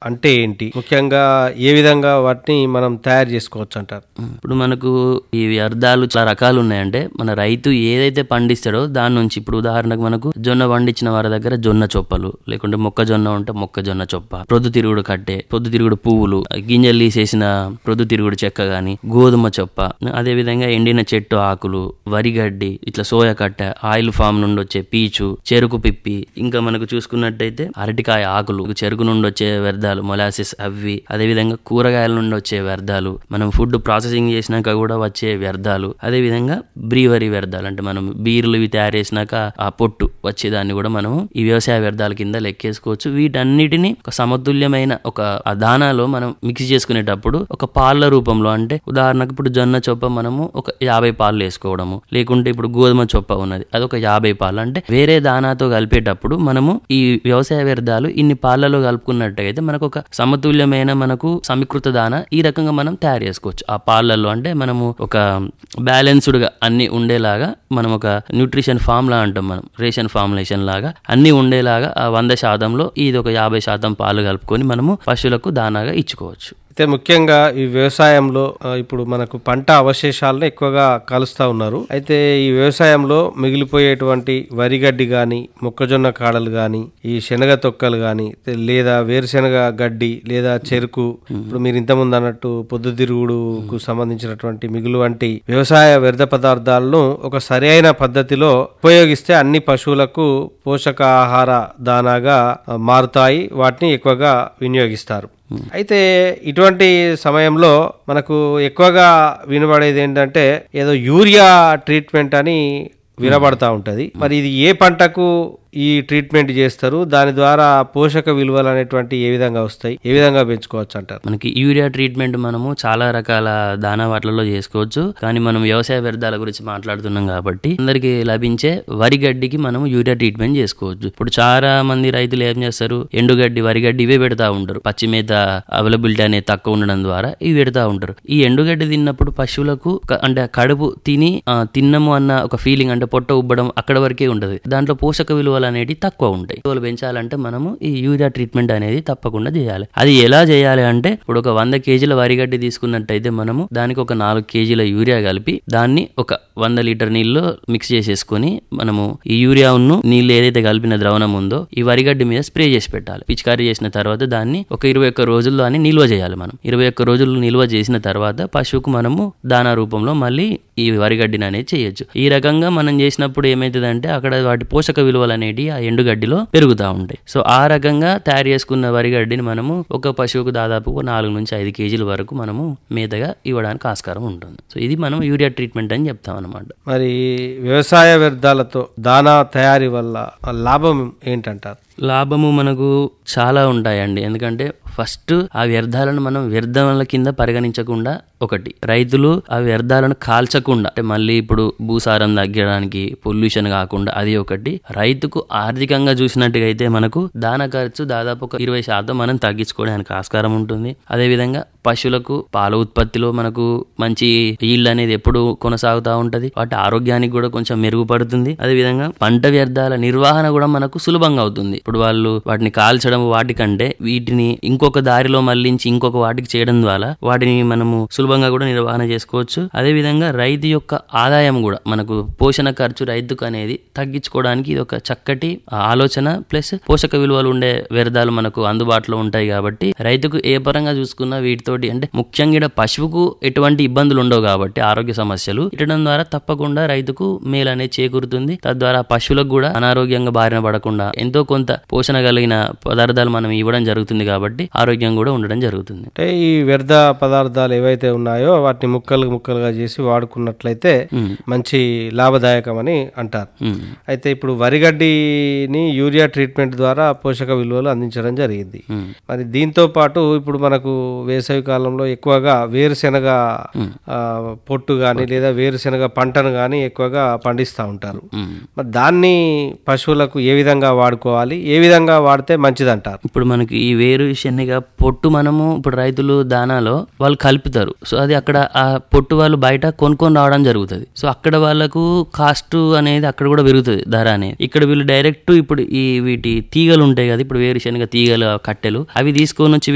అంటే ఏంటి ముఖ్యంగా ఏ విధంగా వాటిని మనం తయారు చేసుకోవచ్చు అంటారు ఇప్పుడు మనకు ఈ వ్యర్థాలు చాలా రకాలు ఉన్నాయంటే మన రైతు ఏదైతే పండిస్తాడో దాని నుంచి ఇప్పుడు ఉదాహరణకు మనకు జొన్న పండించిన వారి దగ్గర జొన్న చొప్పలు లేకుంటే మొక్కజొన్న ఉంటే మొక్కజొన్న చొప్ప ప్రొద్దుతిరుగుడు కట్టె ప్రొద్దుతిరుగుడు పువ్వులు గింజలు తీసేసిన ప్రొద్దుతిరుగుడు చెక్క గాని గోధుమ చొప్ప అదే విధంగా ఎండిన చెట్టు ఆకులు వరిగడ్డి ఇట్లా సోయా కట్టె ఆయిల్ ఫామ్ నుండి వచ్చే పీచు చెరుకు పిప్పి ఇంకా మనకు చూసుకున్నట్టయితే అరటికాయ ఆకులు చెరుకు నుండి వచ్చే వ్యర్థాలు మొలాసిస్ అవి అదే విధంగా కూరగాయల నుండి వచ్చే వ్యర్థాలు మనం ఫుడ్ ప్రాసెసింగ్ చేసినాక కూడా వచ్చే వ్యర్థాలు అదే విధంగా బ్రీవరీ వ్యర్థాలు అంటే మనం బీర్లు ఇవి తయారు చేసినాక ఆ పొట్టు వచ్చేదాన్ని కూడా మనం ఈ వ్యవసాయ వ్యర్థాల కింద లెక్కేసుకోవచ్చు వీటన్నిటిని ఒక సమతుల్యమైన ఒక ఆ దానాలో మనం మిక్స్ చేసుకునేటప్పుడు ఒక పాల రూపంలో అంటే ఉదాహరణకు ఇప్పుడు జొన్న చొప్ప మనము ఒక యాభై పాలు వేసుకోవడము లేకుంటే ఇప్పుడు గోధుమ చొప్ప ఉన్నది అది ఒక యాభై పాలు అంటే వేరే దానాతో కలిపేటప్పుడు మనము ఈ వ్యవసాయ వ్యర్థాలు ఇన్ని పాలలో కలుపుకున్నట్టయితే మనకు ఒక సమతుల్యమైన మనకు సమీకృత దాన ఈ రకంగా మనం తయారు చేసుకోవచ్చు ఆ పాలల్లో అంటే మనము ఒక బ్యాలెన్స్డ్ గా అన్ని ఉండేలాగా మనం ఒక న్యూట్రిషన్ ఫామ్ లా అంటాం మనం రేషన్ ఫార్ములేషన్ లాగా అన్ని ఉండేలాగా ఆ వంద శాతంలో ఇది ఒక యాభై శాతం పాలు కలుపుకొని మనము పశువులకు దానాగా ఇచ్చుకోవచ్చు అయితే ముఖ్యంగా ఈ వ్యవసాయంలో ఆ, ఇప్పుడు మనకు పంట అవశేషాలను ఎక్కువగా కలుస్తా ఉన్నారు అయితే ఈ వ్యవసాయంలో మిగిలిపోయేటువంటి వరిగడ్డి గాని మొక్కజొన్న కాడలు గాని ఈ శనగ తొక్కలు గాని లేదా వేరుశెనగ గడ్డి లేదా చెరుకు ఇప్పుడు మీరు ఇంతకుముందు అన్నట్టు పొద్దుతిరుగుడుకు సంబంధించినటువంటి మిగులు వంటి వ్యవసాయ వ్యర్థ పదార్థాలను ఒక సరైన పద్ధతిలో ఉపయోగిస్తే అన్ని పశువులకు పోషకాహార దానాగా ఆ, మారుతాయి వాటిని ఎక్కువగా వినియోగిస్తారు అయితే ఇటువంటి సమయంలో మనకు ఎక్కువగా వినబడేది ఏంటంటే ఏదో యూరియా ట్రీట్మెంట్ అని వినబడతా ఉంటది మరి ఇది ఏ పంటకు ఈ ట్రీట్మెంట్ చేస్తారు దాని ద్వారా పోషక విలువలు అనేటువంటి ఏ విధంగా వస్తాయి ఏ విధంగా పెంచుకోవచ్చు అంటారు మనకి యూరియా ట్రీట్మెంట్ మనము చాలా రకాల దానా వాటిలలో చేసుకోవచ్చు కానీ మనం వ్యవసాయ వ్యర్థాల గురించి మాట్లాడుతున్నాం కాబట్టి అందరికి లభించే వరి గడ్డికి మనం యూరియా ట్రీట్మెంట్ చేసుకోవచ్చు ఇప్పుడు చాలా మంది రైతులు ఏం చేస్తారు ఎండుగడ్డి వరిగడ్డి ఇవే పెడతా ఉంటారు పచ్చి మేత అవైలబిలిటీ అనేది తక్కువ ఉండడం ద్వారా ఇవి పెడతా ఉంటారు ఈ ఎండుగడ్డి తిన్నప్పుడు పశువులకు ఒక- అంటే కడుపు తిని ఆ, తిన్నము అన్న ఒక ఫీలింగ్ అంటే పొట్ట ఉబ్బడం అక్కడ వరకే ఉంటది దాంట్లో పోషక విలువలు అనేవి తక్కువ ఉంటాయి విలువలు పెంచాలంటే మనము ఈ యూరియా ట్రీట్మెంట్ అనేది తప్పకుండా చేయాలి అది ఎలా చేయాలి అంటే ఇప్పుడు ఒక వంద కేజీల వరిగడ్డి తీసుకున్నట్టయితే మనము దానికి ఒక నాలుగు కేజీల యూరియా కలిపి దాన్ని ఒక వంద లీటర్ నీళ్ళు మిక్స్ చేసేసుకొని మనము ఈ యూరియాను నీళ్ళు ఏదైతే కలిపిన ద్రవణం ఉందో ఈ వరిగడ్డి మీద స్ప్రే చేసి పెట్టాలి పిచికారీ చేసిన తర్వాత దాన్ని ఒక ఇరవై ఒక్క రోజుల్లో అని నిల్వ చేయాలి మనం ఇరవై ఒక్క రోజులు నిల్వ చేసిన తర్వాత పశువుకు మనము దానా రూపంలో మళ్ళీ ఈ వరిగడ్డిని అనేది చేయొచ్చు ఈ రకంగా మనం చేసినప్పుడు ఏమైతుందంటే అక్కడ వాటి పోషక విలువలు అనేవి ఆ ఎండుగడ్డిలో పెరుగుతూ ఉంటాయి సో ఆ రకంగా తయారు చేసుకున్న వరిగడ్డిని మనము ఒక పశువుకు దాదాపు ఒక నాలుగు నుంచి ఐదు కేజీల వరకు మనము మేతగా ఇవ్వడానికి ఆస్కారం ఉంటుంది సో ఇది మనం యూరియా ట్రీట్మెంట్ అని చెప్తాం అనమాట మరి వ్యవసాయ వ్యర్థాలతో దానా తయారీ వల్ల లాభం ఏంటంటారు లాభము మనకు చాలా ఉంటాయండి ఎందుకంటే ఫస్ట్ ఆ వ్యర్థాలను మనం వ్యర్థాల కింద పరిగణించకుండా ఒకటి రైతులు ఆ వ్యర్థాలను కాల్చకుండా అంటే మళ్ళీ ఇప్పుడు భూసారం తగ్గడానికి పొల్యూషన్ కాకుండా అది ఒకటి రైతుకు ఆర్థికంగా చూసినట్టుగా అయితే మనకు దాన ఖర్చు దాదాపు ఒక ఇరవై శాతం మనం తగ్గించుకోవడానికి ఆస్కారం ఉంటుంది అదే విధంగా పశువులకు పాల ఉత్పత్తిలో మనకు మంచి ఈల్డ్ అనేది ఎప్పుడు కొనసాగుతూ ఉంటది వాటి ఆరోగ్యానికి కూడా కొంచెం మెరుగుపడుతుంది అదే విధంగా పంట వ్యర్థాల నిర్వహణ కూడా మనకు సులభంగా అవుతుంది ఇప్పుడు వాళ్ళు వాటిని కాల్చడం వాటికంటే వీటిని ఇంకొక దారిలో మళ్లించి ఇంకొక వాటికి చేయడం ద్వారా వాటిని మనము సులభంగా కూడా నిర్వహణ చేసుకోవచ్చు అదే విధంగా రైతు యొక్క ఆదాయం కూడా మనకు పోషణ ఖర్చు రైతుకు అనేది తగ్గించుకోవడానికి ఇది ఒక చక్కటి ఆలోచన ప్లస్ పోషక విలువలు ఉండే వ్యర్థాలు మనకు అందుబాటులో ఉంటాయి కాబట్టి రైతుకు ఏ పరంగా చూసుకున్నా వీటితోటి అంటే ముఖ్యంగా ఈడ పశువుకు ఎటువంటి ఇబ్బందులు ఉండవు కాబట్టి ఆరోగ్య సమస్యలు ఇటడం ద్వారా తప్పకుండా రైతుకు మేలు అనేది చేకూరుతుంది తద్వారా పశువులకు కూడా అనారోగ్యంగా బారిన పడకుండా ఎంతో కొంత పోషణ కలిగిన పదార్థాలు మనం ఇవ్వడం జరుగుతుంది కాబట్టి ఆరోగ్యం కూడా ఉండడం జరుగుతుంది అంటే ఈ వ్యర్థ పదార్థాలు ఏవైతే ఉన్నాయో వాటిని ముక్కలు ముక్కలుగా చేసి వాడుకున్నట్లయితే మంచి లాభదాయకమని అంటారు ఉమ్. అయితే ఇప్పుడు వరిగడ్డిని యూరియా ట్రీట్మెంట్ ద్వారా పోషక విలువలు అందించడం జరిగింది ఉమ్. మరి దీంతో పాటు ఇప్పుడు మనకు వేసవి కాలంలో ఎక్కువగా వేరుశెనగ ఆ, పొట్టు గాని లేదా వేరుశెనగ పంటను గాని ఎక్కువగా పండిస్తూ ఉంటారు ఉమ్. మరి దాన్ని పశువులకు ఏ విధంగా వాడుకోవాలి ఏ విధంగా వాడితే మంచిదంటారు ఇప్పుడు మనకి ఈ వేరు శనగ పొట్టు మనము ఇప్పుడు రైతులు దానాలో వాళ్ళు కలుపుతారు సో అది అక్కడ ఆ పొట్టు వాళ్ళు బయట కొనుక్కొని రావడం జరుగుతుంది సో అక్కడ వాళ్ళకు కాస్ట్ అనేది అక్కడ కూడా పెరుగుతుంది ధర అనేది ఇక్కడ వీళ్ళు డైరెక్ట్ ఇప్పుడు ఈ వీటి తీగలు ఉంటాయి కదా ఇప్పుడు వేరుశనగ తీగలు కట్టెలు అవి తీసుకొని వచ్చి